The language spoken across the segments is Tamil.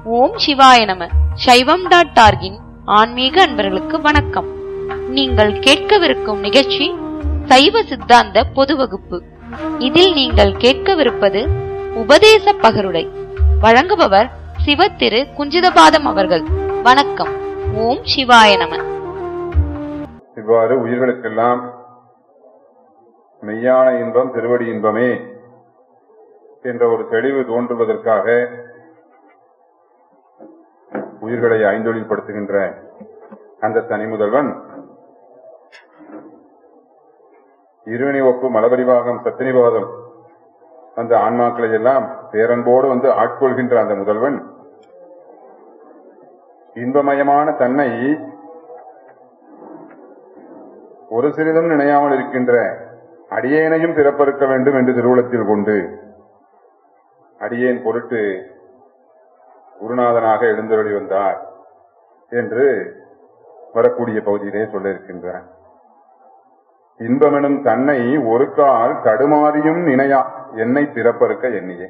ஓம் சிவாய நம சைவம் டாட் டார்கின் ஆன்மீக அன்பர்களுக்கு வணக்கம் நீங்கள் கேட்கவிருக்கும் நிகழ்ச்சி சைவ சித்தாந்த பொது வகுப்பு இதில் நீங்கள் கேட்கவிருப்பது உபதேச பகருடை வழங்குபவர் சிவ திரு குஞ்சிதபாதம் அவர்கள் வணக்கம் ஓம் சிவாய நம இவ்வாறு உயிர்களுக்கெல்லாம் மெய்யான இன்பம் திருவடி இன்பமே என்ற ஒரு தெளிவு தோன்றுவதற்காக உயிர்களை ஐந்தொழில்படுத்துகின்ற அந்த தனி முதல்வன் இருவினை ஒப்பு மலபரிவாகம் சத்தினிவாதம் அந்த ஆன்மாக்களை எல்லாம் பேரன்போடு வந்து ஆட்கொள்கின்ற அந்த முதல்வன் இன்பமயமான தன்னை ஒரு சிறிதும் நினையாமல் இருக்கின்ற அடியேனையும் பிறப்பறுக்க வேண்டும் என்று திருவுளத்தில் கொண்டு அடியேன் பொருட்டு குருநாதனாக எழுந்தருளி வந்தார் என்று வரக்கூடிய பகுதியிலே சொல்ல இருக்கின்றார் இன்பமெனும் தன்னை ஒரு கால் தடுமாறியும் நினையா என்னை பிறப்பறுக்க எண்ணியே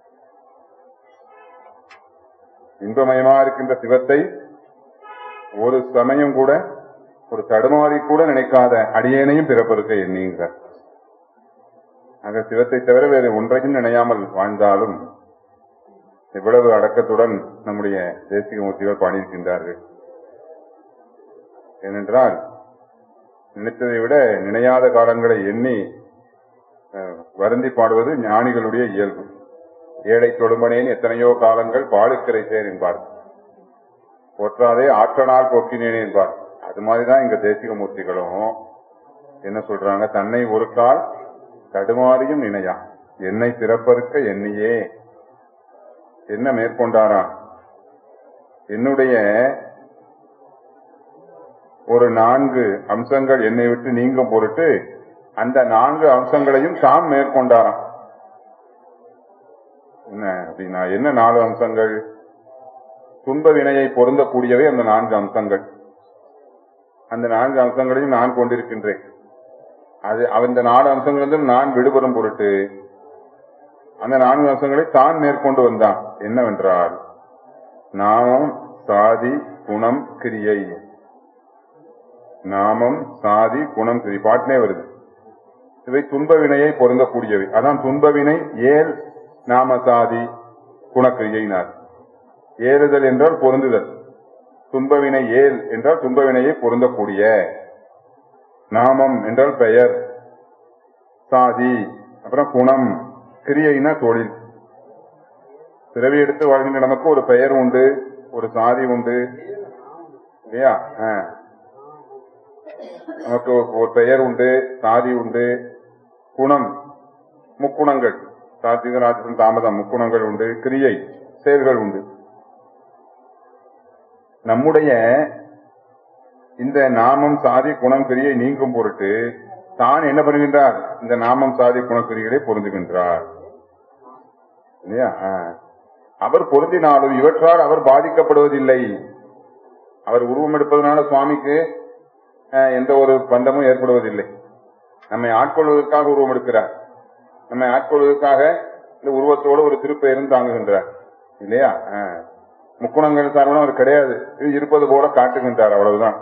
இன்பமயமா இருக்கின்ற சிவத்தை ஒரு சமயம் கூட ஒரு தடுமாறி கூட நினைக்காத அடியேனையும் பிறப்பறுக்க எண்ணுகிறார் ஆக சிவத்தை தவிர வேறு ஒன்றையும் நினையாமல் வாழ்ந்தாலும் இவ்வளவு அடக்கத்துடன் நம்முடைய தேசிக மூர்த்திகள் பாடியிருக்கின்றார்கள் ஏனென்றால் நினைத்ததை விட நினையாத காலங்களை எண்ணி அஹ், வருந்தி பாடுவது ஞானிகளுடைய இயல்பு ஏழை தொழும்பனேன் எத்தனையோ காலங்கள் பாலுக்கரை சேர் என்பார் போற்றாதே ஆற்றனால் போக்கினேன் என்பார் அது மாதிரிதான் இங்க தேசிக மூர்த்திகளும் என்ன சொல்றாங்க தன்னை ஒரு கால் தடுமாறியும் நினையா என்னை பிறப்பறுக்க எண்ணியே என்ன மேற்கொண்டாரா என்னுடைய ஒரு நான்கு அம்சங்கள் என்னை விட்டு நீங்கும் பொருட்டு அந்த நான்கு அம்சங்களையும் தாம் மேற்கொண்டாராம் என்ன அப்படின்னா என்ன நாலு அம்சங்கள் துன்ப வினையை பொருந்தக்கூடியவை அந்த நான்கு அம்சங்கள் அந்த நான்கு அம்சங்களையும் நான் கொண்டிருக்கின்றேன் அது அந்த நாலு அம்சங்களிலிருந்தும் நான் விடுபடும் பொருட்டு அந்த நான்கு அம்சங்களை தான் மேற்கொண்டு வந்தான் என்னவென்றால் நாமம் சாதி குணம் கிரியை நாமம் சாதி குணம் கிரி பாட்டினே வருது இவை துன்ப வினையை பொருந்தக்கூடியவை அதான் துன்ப வினை ஏல் நாம சாதி குணக்கிரியைனார் ஏறுதல் என்றால் பொருந்துதல் துன்பவினை ஏல் என்றால் துன்பவினையை பொருந்தக்கூடிய நாமம் என்றால் பெயர் சாதி அப்புறம் குணம் கிரியைனா தொழில் பிறவி எடுத்து வாழ்கின்ற நமக்கு ஒரு பெயர் உண்டு ஒரு சாதி உண்டு இல்லையா ஆ. நமக்கு ஒரு- ஒரு பெயர் உண்டு சாதி உண்டு குணம் முக்குணங்கள் சாத்திக ராஜசம் தாமதம் முக்குணங்கள் உண்டு கிரியை செயல்கள் உண்டு நம்முடைய இந்த நாமம் சாதி குணம் கிரியை நீங்கும் பொருட்டு தான் என்ன பண்ணுகின்றார் இந்த நாமம் சாதி குணக்கிரிகளை பொருந்துகின்றார் இல்லையா ஆ. அவர் பொருந்தினாலும் இவற்றால் அவர் பாதிக்கப்படுவதில்லை அவர் உருவம் எடுப்பதனால சுவாமிக்கு அஹ், எந்த ஒரு பந்தமும் ஏற்படுவதில்லை நம்மை ஆட்கொள்வதற்காக உருவம் எடுக்கிறார் நம்மை ஆட்கொள்வதற்காக இந்த உருவத்தோடு ஒரு திருப்பெயரும் தாங்குகின்றார் இல்லையா அஹ். முக்குணங்கள் சார்பும் அவர் கிடையாது இது இருப்பது போல காட்டுகின்றார் அவ்வளவுதான்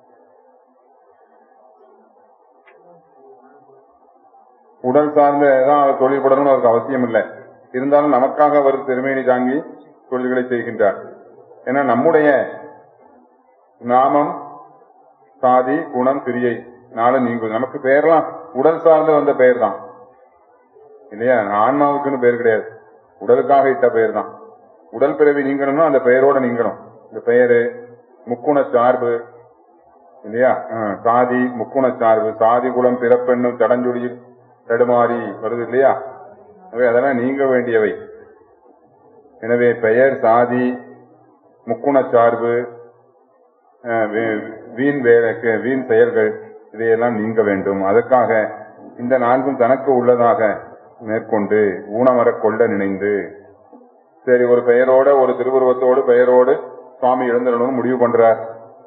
உடல் சார்ந்த தான் அவர் தொழில் படணும்னு அவருக்கு அவசியம் இல்லை இருந்தாலும் நமக்காக அவர் திருமேனி தாங்கி தொழில்களை செய்கின்றார் ஏன்னா நம்முடைய நாமம் சாதி குணம் கிரியை நாளும் நீங்கும் நமக்கு பெயர்லாம் உடல் சார்ந்து வந்த பெயர் தான் இல்லையா ஆன்மாவுக்குன்னு பெயர் கிடையாது உடலுக்காக இட்ட பெயர் தான் உடல் பிறவி நீங்கணும்னா அந்த பெயரோட நீங்கணும் இந்த பெயரு முக்குண சார்பு இல்லையா ஆஹ், சாதி முக்குண சார்பு சாதி குலம் பிறப்பெண்ணும் தடஞ்சுடியில் தடுமாறி வருது இல்லையா எனவே அதெல்லாம் நீங்க வேண்டியவை எனவே பெயர் சாதி முக்குண சார்பு அஹ், வீ- வீண் வேலைக்கு வீண் செயல்கள் இதையெல்லாம் நீங்க வேண்டும் அதற்காக இந்த நான்கும் தனக்கு உள்ளதாக மேற்கொண்டு ஊனமரக் கொள்ள நினைந்து சரி ஒரு பெயரோட ஒரு திருவுருவத்தோடு பெயரோடு சுவாமி எழுந்தருளும் முடிவு பண்றார்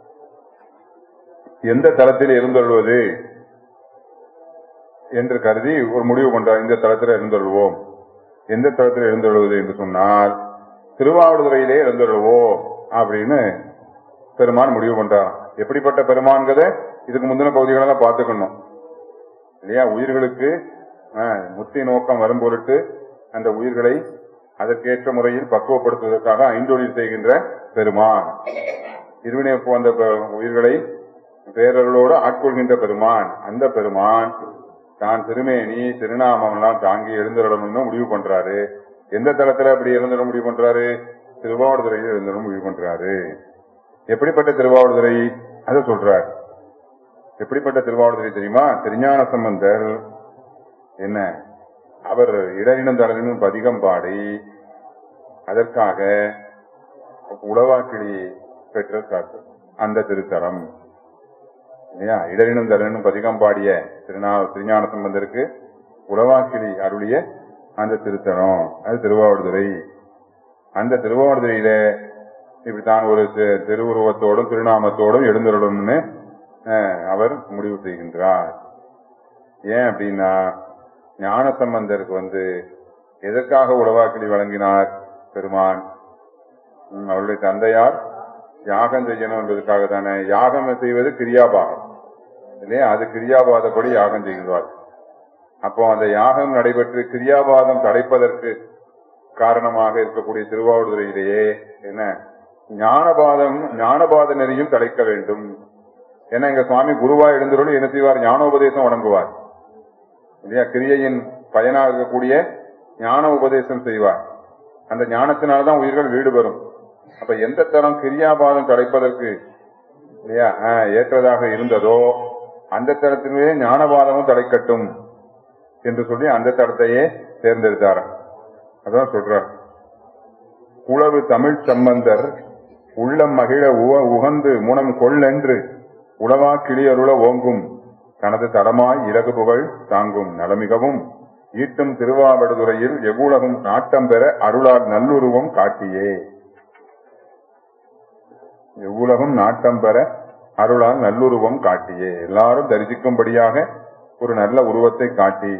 எந்த தளத்தில் எழுந்தருள்வது என்று கருதி ஒரு முடிவு பண்றார் இந்த தளத்தில் எழுந்தருள்வோம் எந்த தளத்தில் எழுந்தருள்வது என்று சொன்னால் திருவாவடுதுறையிலே எழுந்துருவோம் அப்படின்னு பெருமான் முடிவு பண்றாராம் எப்படிப்பட்ட பெருமான்கிறத இதுக்கு முந்தின பகுதிகளெல்லாம் பார்த்துக்கணும் இல்லையா உயிர்களுக்கு ஆஹ், முத்தி நோக்கம் வரும் பொருட்டு அந்த உயிர்களை அதற்கேற்ற முறையில் பக்குவப்படுத்துவதற்காக ஐந்தொழில் செய்கின்ற பெருமான் இருவினை போன்ற பெ- உயிர்களை பேரர்களோடு ஆட்கொள்கின்ற பெருமான் அந்த பெருமான் தான் திருமேனி திருநாமம் எல்லாம் தாங்கி எழுந்துடணும்னு முடிவு பண்றாரு எந்த தளத்துல அப்படி எழுந்துட முடிவு பண்றாரு திருவாவடுதுறையில் எழுந்துட முடிவு பண்றாரு எப்படிப்பட்ட திருவாவடுதுறை அதை சொல்றார் எப்படிப்பட்ட திருவாவடுதுறை தெரியுமா திருஞான சம்பந்தர் என்ன அவர் இடரினம் தளரினும் பதிகம் பாடி அதற்காக உளவாக்கிளி பெற்ற காட்டு அந்த திருத்தலம் இல்லையா இடரினும் தளரினும் பதிகம் பாடிய திருநா திருஞான சம்பந்தருக்கு உளவாக்கிளி அருளிய அந்த திருத்தலம் அது திருவாவடுதுறை அந்த திருவாவடுதுறையில இப்படித்தான் ஒரு தி- திருவுருவத்தோடும் திருநாமத்தோடும் எழுந்தருளும்னு அஹ், அவர் முடிவு செய்கின்றார் ஏன் அப்படின்னா ஞான சம்பந்தருக்கு வந்து எதற்காக உளவாக்கிலி வழங்கினார் பெருமான் ம், அவருடைய தந்தையார் யாகம் செய்யணும் என்பதற்காக தானே யாகம் செய்வது கிரியாபாகம் இல்லையா அது கிரியாபாதப்படி யாகம் செய்கிறார் அப்போ அந்த யாகம் நடைபெற்று கிரியாபாதம் தடைப்பதற்கு காரணமாக இருக்கக்கூடிய திருவாவூதுறையிலேயே என்ன ஞானபாதம் ஞானபாத நெறியும் தடைக்க வேண்டும் ஏன்னா எங்க சுவாமி குருவா எழுந்தருள் என்ன செய்வார் ஞானோபதேசம் வழங்குவார் இல்லையா கிரியையின் பயனாக இருக்கக்கூடிய ஞான உபதேசம் செய்வார் அந்த ஞானத்தினால்தான் உயிர்கள் வீடு பெறும் அப்ப எந்த தரம் கிரியாபாதம் தடைப்பதற்கு இல்லையா ஆஹ், ஏற்றதாக இருந்ததோ அந்த தரத்திலே ஞானபாதமும் தடைக்கட்டும் என்று சொல்லி அந்த தரத்தையே தேர்ந்தெடுத்தார் அதான் சொல்றார் உளவு தமிழ் சம்பந்தர் உள்ளம் மகிழ உவ- உகந்து முனம் கொள்ளென்று உளவா கிளியருள ஓங்கும் தனது தடமாய் இலகு புகழ் தாங்கும் நலமிகவும் ஈட்டும் திருவாவடுதுறையில் எவ்வுலகும் நாட்டம் பெற அருளால் நல்லுருவம் காட்டியே எவ்வுலகும் நாட்டம் பெற அருளால் நல்லுருவம் காட்டியே எல்லாரும் தரிசிக்கும்படியாக ஒரு நல்ல உருவத்தை காட்டி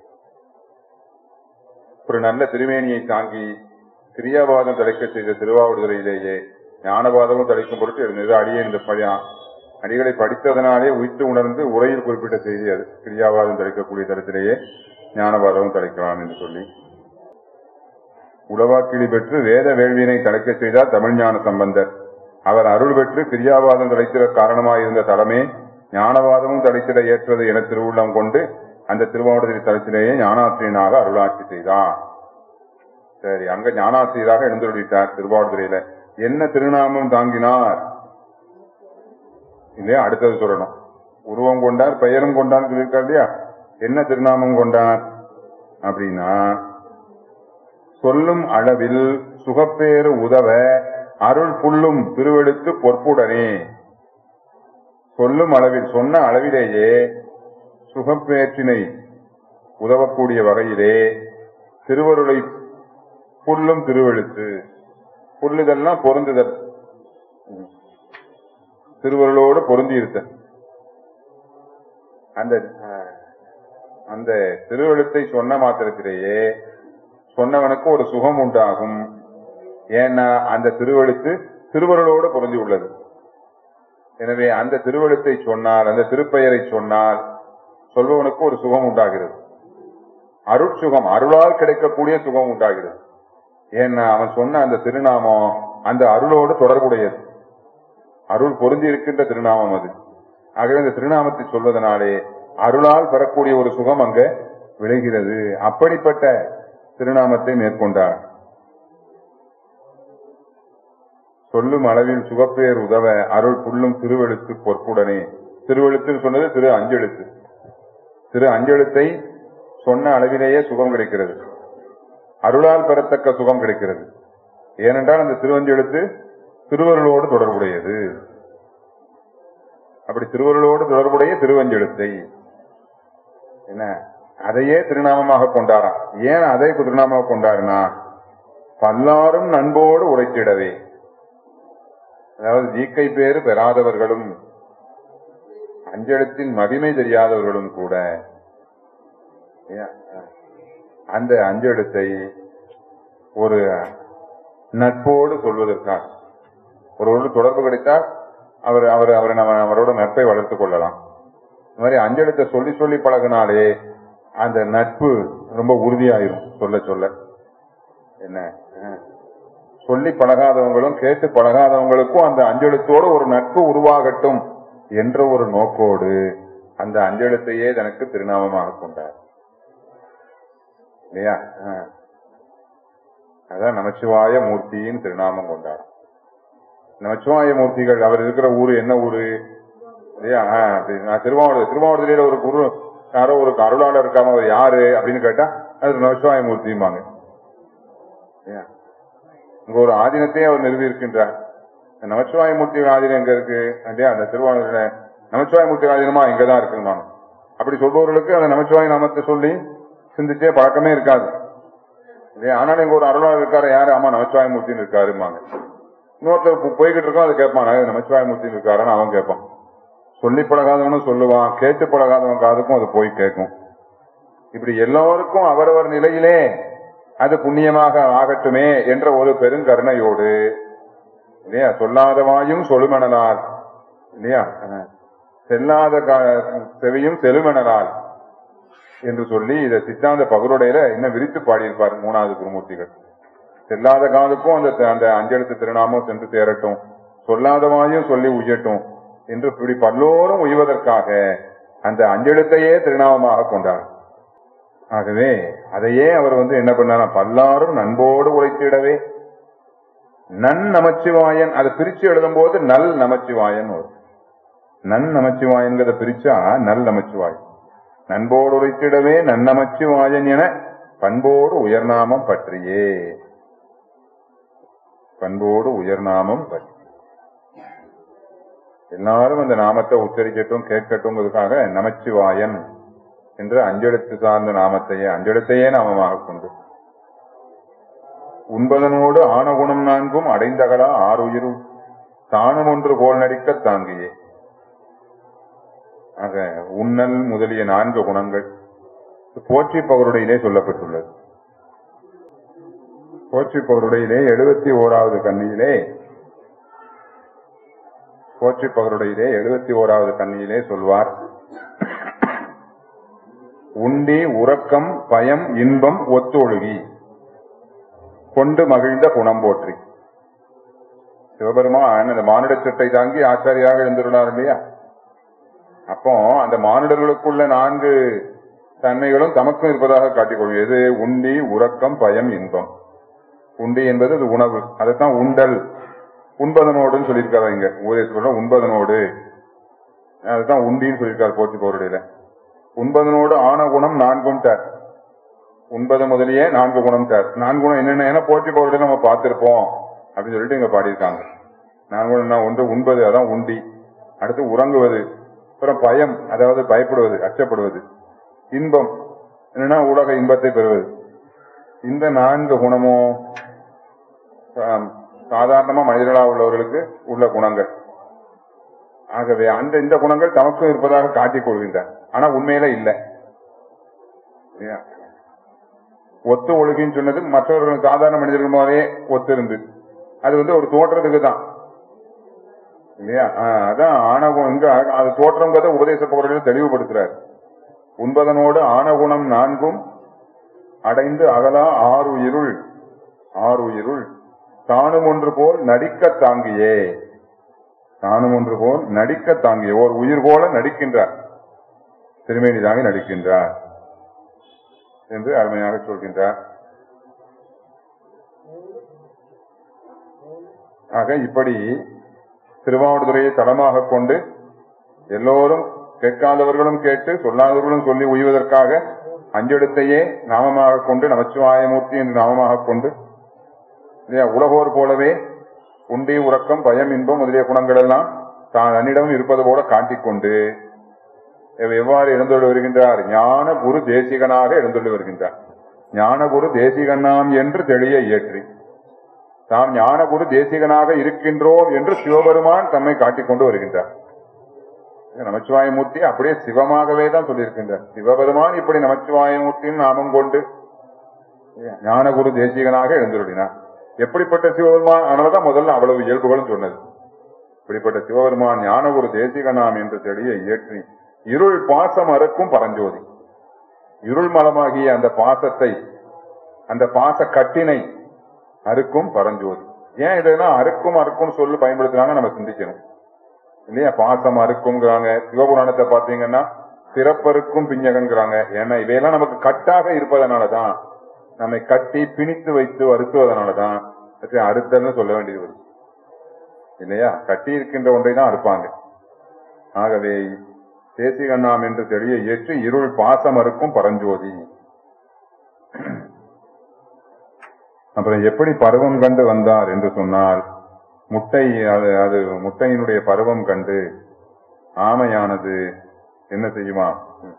ஒரு நல்ல திருமேனியை தாங்கி கிரியாபாதம் தலைக்க செய்த திருவாவூதுறையிலேயே ஞானபாதமும் தலைக்கும் பொருட்டு இருந்தது அடியே இந்த பழ- அடிகளை படித்ததனாலே உயிர்த்து உணர்ந்து உரையில் குறிப்பிட்ட செய்தி அது கிரியாபாதம் தலைக்கக்கூடிய தரத்திலேயே ஞானபாதமும் தலைக்கலாம் என்று சொல்லி உளவாக்கிளி பெற்று வேத வேள்வியினை தலைக்க செய்தார் தமிழ்ஞான சம்பந்தர் அவர் அருள் பெற்று கிரியாவாதம் தலைத்திட காரணமாயிருந்த தலமே ஞானவாதமும் தலைத்திட ஏற்றது என திருவுள்ளம் கொண்டு அந்த திருவாவூர் தலத்திலேயே ஞானாசிரியனாக அருளாட்சி செய்தார் சரி அங்க ஞானாசிரியராக எழுந்துள்ளிட்டார் திருவாவூர்துறையில என்ன திருநாமம் தாங்கினார் இல்லையா அடுத்தது சொல்லணும் உருவம் கொண்டார் பெயரும் கொண்டார் சொல்லியிருக்கார் இல்லையா என்ன திருநாமம் கொண்டார் அப்படின்னா சொல்லும் அளவில் சுகப்பேறு உதவ அருள் புல்லும் திருவெடுத்து பொற்புடனே சொல்லும் அளவில் சொன்ன அளவிலேயே சுகப்பேற்றினை உதவக்கூடிய வகையிலே திருவருளை புல்லும் திருவெழுத்து புல்லுதெல்லாம் பொருந்துதல் ம். திருவருளோடு பொருந்தி இருத்தல் அந்த அஹ், அந்த திருவெழுத்தை சொன்ன மாத்திரத்திலேயே சொன்னவனுக்கு ஒரு சுகம் உண்டாகும் ஏன்னா அந்த திருவெழுத்து திருவருளோடு பொருந்தி உள்ளது எனவே அந்த திருவெழுத்தை சொன்னால் அந்த திருப்பெயரை சொன்னால் சொல்பவனுக்கு ஒரு சுகம் உண்டாகிறது அருட்சுகம் அருளால் கிடைக்கக்கூடிய சுகம் உண்டாகிறது ஏன்னா அவன் சொன்ன அந்த திருநாமம் அந்த அருளோடு தொடர்புடையது அருள் பொருந்தி இருக்கின்ற திருநாமம் அது ஆகவே இந்த திருநாமத்தை சொல்வதனாலே அருளால் பெறக்கூடிய ஒரு சுகம் அங்க விளைகிறது அப்படிப்பட்ட திருநாமத்தை மேற்கொண்டார் சொல்லும் அளவில் சுகப்பேர் உதவ அருள் புல்லும் திருவெழுத்து பொற்புடனே திருவெழுத்துன்னு சொன்னது திரு அஞ்செழுத்து திரு அஞ்செழுத்தை சொன்ன அளவிலேயே சுகம் கிடைக்கிறது அருளால் பெறத்தக்க சுகம் கிடைக்கிறது ஏனென்றால் அந்த திருவஞ்செழுத்து திருவருளோடு தொடர்புடையது அப்படி திருவருளோடு தொடர்புடைய திருவஞ்செழுத்தை என்ன அதையே திருநாமமாக கொண்டாராம் ஏன் அதை திருநாமமாக கொண்டாருனா பல்லாரும் நண்போடு உரைத்திடவே அதாவது ஜீக்கை பேறு பெறாதவர்களும் அஞ்செழுத்தின் மகிமை தெரியாதவர்களும் கூட ஏன், அந்த அஞ்செழுத்தை ஒரு நட்போடு சொல்வதற்காக ஒருவரோடு தொடர்பு கிடைத்தால் அவர் அவர் அவரை நம்ம அவரோட நட்பை வளர்த்துக் கொள்ளலாம் இந்த மாதிரி அஞ்செழுத்தை சொல்லி சொல்லி பழகினாலே அந்த நட்பு ரொம்ப உறுதியாயிரும் சொல்ல சொல்ல என்ன அஹ். சொல்லி பழகாதவங்களும் கேட்டு பழகாதவங்களுக்கும் அந்த அஞ்செழுத்தோடு ஒரு நட்பு உருவாகட்டும் என்ற ஒரு நோக்கோடு அந்த அஞ்செழுத்தையே தனக்கு திருநாமமாக கொண்டார் இல்லையா அஹ். அதான் நமச்சிவாய மூர்த்தியின் திருநாமம் கொண்டார் நமச்சிவாய மூர்த்திகள் அவர் இருக்கிற ஊரு என்ன ஊரு இல்லையா ஆஹ் அப்படி நான் திருவாவூர் திருவாவூர்திரியில ஒரு குரு யாரோ ஒரு அருளாளர் இருக்காம அவர் யாரு அப்படின்னு கேட்டா அது நமச்சிவாய மூர்த்திம்பாங்க இல்லையா? இங்க ஒரு ஆதீனத்தையே அவர் நிறுவி இருக்கின்றார் இந்த நமச்சிவாய மூர்த்தி ஆதீனம் எங்க இருக்கு இல்லையா அந்த திருவாவூர்ல நமச்சிவாய மூர்த்தி ஆதீனமா இங்கதான் இருக்குன்னு அப்படி சொல்பவர்களுக்கு அந்த நமச்சிவாய நாமத்தை சொல்லி சிந்திச்சே பழக்கமே இருக்காது இல்லையா ஆனாலும் இங்க ஒரு அருளாளர் இருக்காரு யாரு ஆமா நமச்சிவாய மூர்த்தின்னு இருக்காருமாங்க இன்னொருத்தர் போ- போய்கிட்டு இருக்கோம் அதை கேட்பான் "நான் நமச்சிவாய மூர்த்தின்னு இருக்காருன்னு அவன் கேட்பான் சொல்லி பழகாதவனும் சொல்லுவான் கேட்டு பழகாதவன் காதுக்கும் அது போய் கேட்கும் இப்படி எல்லோருக்கும் அவரவர் நிலையிலே அது புண்ணியமாக ஆகட்டுமே என்ற ஒரு பெருங்கருணையோடு இல்லையா சொல்லாதவாயும் சொல்லுமெனலால் இல்லையா அஹ், செல்லாத கா- செவியும் செலுமெனலால் என்று சொல்லி இதை சித்தாந்த பகருடையில இன்னும் விரித்து பாடியிருப்பார் மூணாவது குருமூர்த்திகள் செல்லாத காதுக்கும் அந்த அந்த அஞ்செழுத்து திருநாமம் சென்று சேரட்டும் சொல்லாதவாயும் சொல்லி உய்யட்டும் என்று இப்படி பல்லோரும் உய்வதற்காக அந்த அஞ்செழுத்தையே திருநாமமாக கொண்டார் ஆகவே அதையே அவர் வந்து என்ன பண்ணாராம் பல்லாரும் நண்போடு உழைத்திடவே நன் நமச்சிவாயன் அதை பிரிச்சு எழுதும் போது நல் நமச்சிவாயன் வரும் நன் நமச்சிவாயன்கிறத பிரிச்சா நல் நமச்சிவாயன் நண்போடு உரைத்திடவே நன்னமச்சிவாயன் என பண்போடு உயர்நாமம் பற்றியே பண்போடு உயர்நாமம் பற்றி எல்லாரும் அந்த நாமத்தை உச்சரிக்கட்டும் கேட்கட்டும்ங்கிறதுக்காக நமச்சிவாயன் என்று அஞ்செழுத்து சார்ந்த நாமத்தையே அஞ்செழுத்தையே நாமமாக கொண்டு உண்பதனோடு ஆணகுணம் நான்கும் அடைந்தகலா ஆறுயிரும் தானும் ஒன்று போல் நடிக்க தாங்கியே ஆக உண்ணல் முதலிய நான்கு குணங்கள் போற்றி பகருடையிலே சொல்லப்பட்டுள்ளது போற்றி பகருடையிலே எழுபத்தி ஓராவது கண்ணியிலே போற்றி பகருடையிலே எழுபத்தி ஓராவது கண்ணியிலே சொல்வார் உண்டி உறக்கம் பயம் இன்பம் ஒத்தொழுகி கொண்டு மகிழ்ந்த குணம் போற்றி சிவபெருமான் அந்த மானுட சட்டை தாங்கி ஆச்சாரியாக எழுந்துள்ளார் இல்லையா அப்போ அந்த மானுடர்களுக்குள்ள நான்கு தன்மைகளும் தமக்கும் இருப்பதாக காட்டிக்கொள்ளும் எது உண்டி உறக்கம் பயம் இன்பம் உண்டி என்பது அது உணவு அதைத்தான் உண்டல் உண்பதனோடுன்னு சொல்லியிருக்காரு இங்க உபதேசம் உண்பதனோடு அதுதான் உண்டின்னு சொல்லியிருக்காரு போற்றி போருடையில உண்பதனோடு ஆன குணம் நான்கும் டார் உண்பது முதலியே நான்கு குணம் டார் நான்கு குணம் என்னென்ன ஏன்னா போற்றி போருடைய நம்ம பார்த்திருப்போம் அப்படின்னு சொல்லிட்டு இங்க பாடியிருக்காங்க நான்கு குணம் என்ன? ஒன்று உண்பது அதான் உண்டி அடுத்து உறங்குவது அப்புறம் பயம் அதாவது பயப்படுவது அச்சப்படுவது இன்பம் என்னன்னா உலக இன்பத்தை பெறுவது இந்த நான்கு குணமும் ஆம், சாதாரணமா மனிதர்களாக உள்ளவர்களுக்கு உள்ள குணங்கள் ஆகவே அந்த இந்த குணங்கள் தமக்கும் இருப்பதாக காட்டிக் கொள்கின்றார் ஆனா உண்மையில இல்லை இல்லையா? ஒத்து ஒழுகின்னு சொன்னது மற்றவர்கள் சாதாரண மனிதர்கள் மாதிரியே ஒத்து இருந்து அது வந்து ஒரு தோற்றத்துக்கு தான் இல்லையா ஆஹ், அதான் ஆணவம் இங்க அது தோற்றங்கிறத உபதேச பொருளில் தெளிவுபடுத்துறார் உண்பதனோடு ஆணகுணம் நான்கும் அடைந்து அகலா ஆறு இருள் ஆறு இருள் தானும் ஒன்று போல் நடிக்க தாங்கியே தானும் ஒன்று போல் நடிக்க தாங்கிய ஓர் உயிர் போல நடிக்கின்றார் திருமேனி தாங்கி நடிக்கின்றார் என்று அருமையாக சொல்கின்றார் ஆக இப்படி திருவாவடுதுறையை தளமாக கொண்டு எல்லோரும் கேட்காதவர்களும் கேட்டு சொல்லாதவர்களும் சொல்லி உய்வதற்காக அஞ்செழுத்தையே நாமமாக கொண்டு நமச்சிவாயமூர்த்தி என்று நாமமாக கொண்டு இல்லையா உலகோர் போலவே உண்டி உறக்கம் பயம் இன்பம் முதலிய குணங்கள் எல்லாம் தான் தன்னிடம் இருப்பது போல காட்டிக்கொண்டு இவர் எவ்வாறு எழுந்தொழி வருகின்றார் ஞான குரு தேசிகனாக எழுந்தொழி வருகின்றார் ஞான குரு தேசிகனாம் என்று தெளிய இயற்றி தாம் ஞான குரு தேசிகனாக இருக்கின்றோம் என்று சிவபெருமான் தம்மை காட்டிக்கொண்டு வருகின்றார் நமச்சிவாயமூர்த்தி அப்படியே சிவமாகவே தான் சொல்லியிருக்கின்றார் சிவபெருமான் இப்படி நமச்சிவாயமூர்த்தியின் நாமம் கொண்டு ஞானகுரு தேசிகனாக எழுந்துள்ளினார் எப்படிப்பட்ட சிவபெருமான் ஆனதான் முதல்ல அவ்வளவு இயல்புகளும் சொன்னது இப்படிப்பட்ட சிவபெருமான் ஞான ஒரு தேசிகனாம் என்று தெளிய இயற்றி இருள் பாசம் அறுக்கும் பரஞ்சோதி இருள் மலமாகிய அந்த பாசத்தை அந்த பாச கட்டினை அறுக்கும் பரஞ்சோதி ஏன் இதெல்லாம் அறுக்கும் அறுக்கும் சொல்லு பயன்படுத்துறாங்க நம்ம சிந்திக்கணும் இல்லையா பாசம் அறுக்கும்ங்கிறாங்க சிவபுராணத்தை பாத்தீங்கன்னா பிறப்பருக்கும் பிஞ்சகங்கிறாங்க ஏன்னா இவையெல்லாம் நமக்கு கட்டாக இருப்பதனாலதான் நம்மை கட்டி பிணித்து வைத்து வருத்துவதனாலதான் அது அறுத்தல்னு சொல்ல வேண்டியது வருது இல்லையா கட்டி இருக்கின்ற ஒன்றை தான் அறுப்பாங்க ஆகவே தேசிகண்ணாம் என்று தெளிய ஏற்று இருள் பாசம் அறுக்கும் பரஞ்சோதி அப்புறம் எப்படி பருவம் கண்டு வந்தார் என்று சொன்னால் முட்டை அது அது முட்டையினுடைய பருவம் கண்டு ஆமையானது என்ன செய்யுமா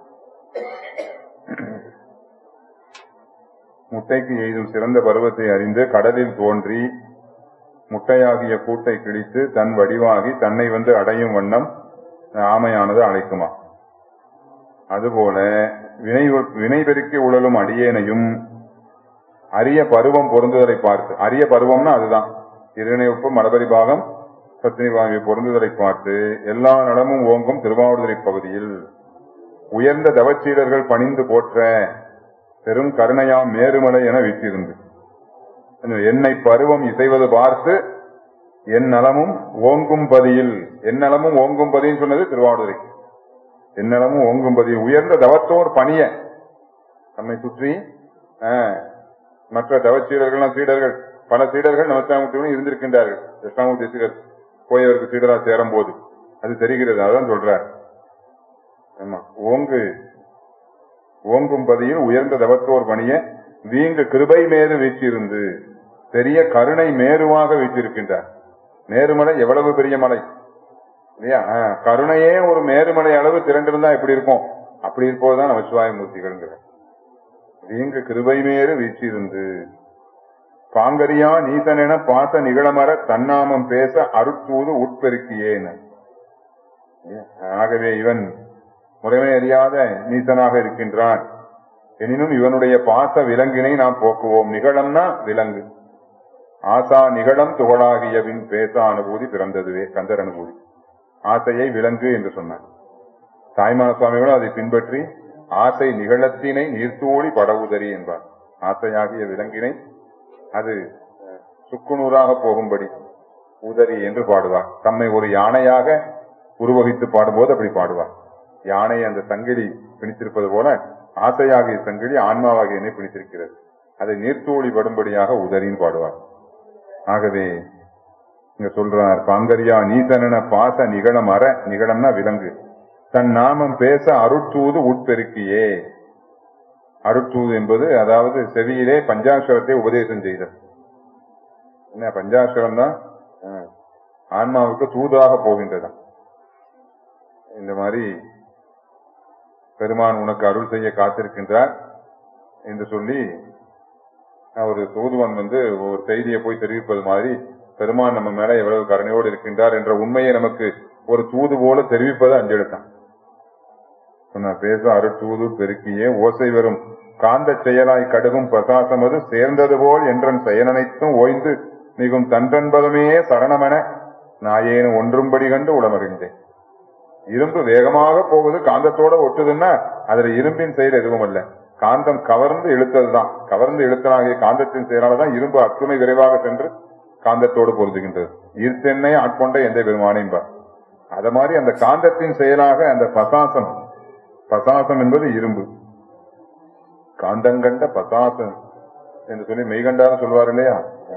முட்டைக்கு எய்தும் சிறந்த பருவத்தை அறிந்து கடலில் தோன்றி முட்டையாகிய கூட்டை கிழித்து தன் வடிவாகி தன்னை வந்து அடையும் வண்ணம் ஆமையானது அழைக்குமா அதுபோல வினை வினை பெருக்கி உழலும் அடியேனையும் அரிய பருவம் பொருந்துதலை பார்த்து அரிய பருவம்னா அதுதான் திருநினைவுப்பு மலபரி பாகம் சத்தினி பாகி பொருந்துதலை பார்த்து எல்லா நலமும் ஓங்கும் திருவாவூர்துறை பகுதியில் உயர்ந்த தவச்சீடர்கள் பணிந்து போற்ற பெரும் கருணையாம் மேருமலை என வீற்றிருந்து என்னை பருவம் இசைவது பார்த்து என் நலமும் ஓங்கும் பதியில் என் நலமும் ஓங்கும் பதின்னு சொன்னது திருவாவூரை என் நலமும் ஓங்கும் பதியில் உயர்ந்த தவத்தோர் பணிய நம்மை சுற்றி ஆஹ், மற்ற தவச்சீடர்கள் சீடர்கள் பல சீடர்கள் நமஸ்தாமூர்த்தியுடன் இருந்திருக்கின்றார்கள் கிருஷ்ணாமூர்த்தி சீடர் போய் அவருக்கு சீடரா சேரும் போது அது தெரிகிறது அதான் சொல்றார் ஆமா ஓங்கு ஓங்கும் பதியில் உயர்ந்த தவத்தோர் பணிய வீங்கு கிருபை மேறு வீற்றிருந்து பெரிய கருணை மேருவாக வீற்றிருக்கின்றார் மேருமலை எவ்வளவு பெரிய மலை இல்லையா ஆ, கருணையே ஒரு மேருமலை அளவு திரண்டிருந்தா எப்படி இருக்கும் அப்படி இருப்பதுதான் நம்ம சிவாயமூர்த்திகள்ங்கிற வீங்கு கிருபை மேறு வீற்றிருந்து பாங்கரியா நீசனென பாச நிகழமர தன்னாமம் பேச அருட்தூது உட்பெருக்கியேன் ஆகவே இவன் முறைமை அறியாத நீசனாக இருக்கின்றான் எனினும் இவனுடைய பாச விலங்கினை நாம் போக்குவோம் நிகழம்னா விலங்கு ஆசா நிகழம் துகளாகியவின் பேச அனுபூதி பிறந்ததுவே கந்தர் அனுபூதி ஆசையை விலங்கு என்று சொன்னார் தாய்மான சுவாமிகளும் அதை பின்பற்றி ஆசை நிகழத்தினை நீர்த்தூளி படவுதறி என்பார் ஆசையாகிய விலங்கினை அது அஹ், சுக்குநூறாக போகும்படி உதறி என்று பாடுவார் தம்மை ஒரு யானையாக உருவகித்து பாடும்போது அப்படி பாடுவார் யானை அந்த சங்கிலி பிணித்திருப்பது போல ஆசையாகிய சங்கிலி ஆன்மாவாகிய என்னை பிணித்திருக்கிறது அதை நீர்த்தூளி படும்படியாக உதறின்னு பாடுவார் ஆகவே இங்க சொல்றார் பாங்கரியா நீசனன பாச நிகழம் அற நிகழம்னா விலங்கு தன் நாமம் பேச அருட்தூது உட்பெருக்கியே அருட்தூது என்பது அதாவது செவியிலே பஞ்சாட்சரத்தை உபதேசம் செய்தல் என்ன பஞ்சாட்சரம் தான் ஆன்மாவுக்கு தூதாக போகின்றதா இந்த மாதிரி பெருமான் உனக்கு அருள் செய்ய காத்திருக்கின்றார் என்று சொல்லி ஒரு தூதுவன் வந்து ஒரு செய்தியை போய் தெரிவிப்பது மாதிரி பெருமான் நம்ம மேல எவ்வளவு கருணையோடு இருக்கின்றார் என்ற உண்மையை நமக்கு ஒரு தூது போல தெரிவிப்பது அஞ்செழுத்தான் சொன்னார் பேச அருட்தூது பெருக்கியே ஓசை வரும் காந்த செயலாய் கடுகும் பிரசாசமது சேர்ந்தது போல் என்றன் செயலனைத்தும் ஓய்ந்து மிகும் தன்றன்பதமே சரணமென நாயேனும் ஒன்றும்படி கண்டு உளமறிந்தேன் இரும்பு வேகமாக போகுது காந்தத்தோட ஒட்டுதுன்னா அதுல இரும்பின் செயல் எதுவும் அல்ல காந்தம் கவர்ந்து இழுத்ததுதான் கவர்ந்து இழுத்தலாகிய காந்தத்தின் செயலால்தான் இரும்பு அத்துமை விரைவாக சென்று காந்தத்தோடு பொருந்துகின்றது ஈர்த்தெண்ணை ஆட்கொண்ட எந்த பெருமானேம்பார் அத மாதிரி அந்த காந்தத்தின் செயலாக அந்த பசாசம் பசாசம் என்பது இரும்பு காந்தங்கண்ட பசாசம் என்று சொல்லி மெய்கண்டாரும் சொல்வார் இல்லையா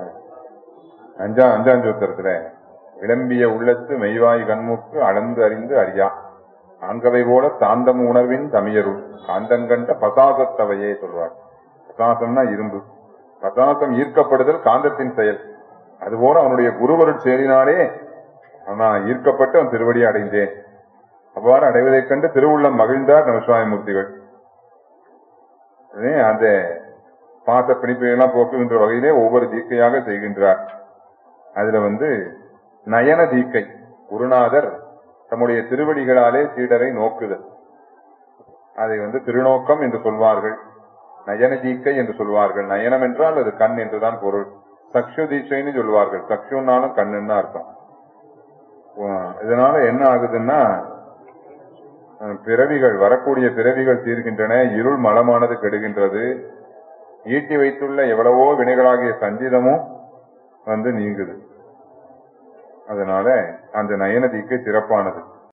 அஞ்சா அஞ்சாஞ்சூத்திரத்துல விளம்பிய உள்ளத்து மெய்வாய் கண்முக்கு அளந்து அறிந்து அறியா ஆங்கவை போல தாந்தம் உணர்வின் தமியருள் காந்தங்கண்ட பசாசத்தவையே சொல்வார் பசாசம்னா இரும்பு பசாசம் ஈர்க்கப்படுதல் காந்தத்தின் செயல் அதுபோல அவனுடைய குருவருட் செயலினாலே அவன் ஈர்க்கப்பட்டு அவன் திருவடியை அடைந்தேன் அவ்வாறு அடைவதைக் கண்டு திருவுள்ளம் மகிழ்ந்தார் நமசிவாயமூர்த்திகள் உடனே அந்த பாச பிணிப்பை எல்லாம் போக்குகின்ற வகையிலே ஒவ்வொரு தீக்கையாக செய்கின்றார் அதுல வந்து நயன தீக்கை குருநாதர் தம்முடைய திருவடிகளாலே சீடரை நோக்குதல் அதை வந்து திருநோக்கம் என்று சொல்வார்கள் நயன தீக்கை என்று சொல்வார்கள் நயனம் என்றால் அது கண் என்றுதான் பொருள் சக்ஷு தீட்சைன்னு சொல்லுவார்கள் சக்ஷுன்னாலும் கண்ணுன்னு அர்த்தம் உம், இதனால என்ன ஆகுதுன்னா அஹ், பிறவிகள் வரக்கூடிய பிறவிகள் தீர்கின்றன இருள் மலமானது கெடுகின்றது ஈட்டி வைத்துள்ள எவ்வளவோ வினைகளாகிய சஞ்சிதமும் வந்து நீங்குது அதனால அந்த நயனதிக்கு சிறப்பானது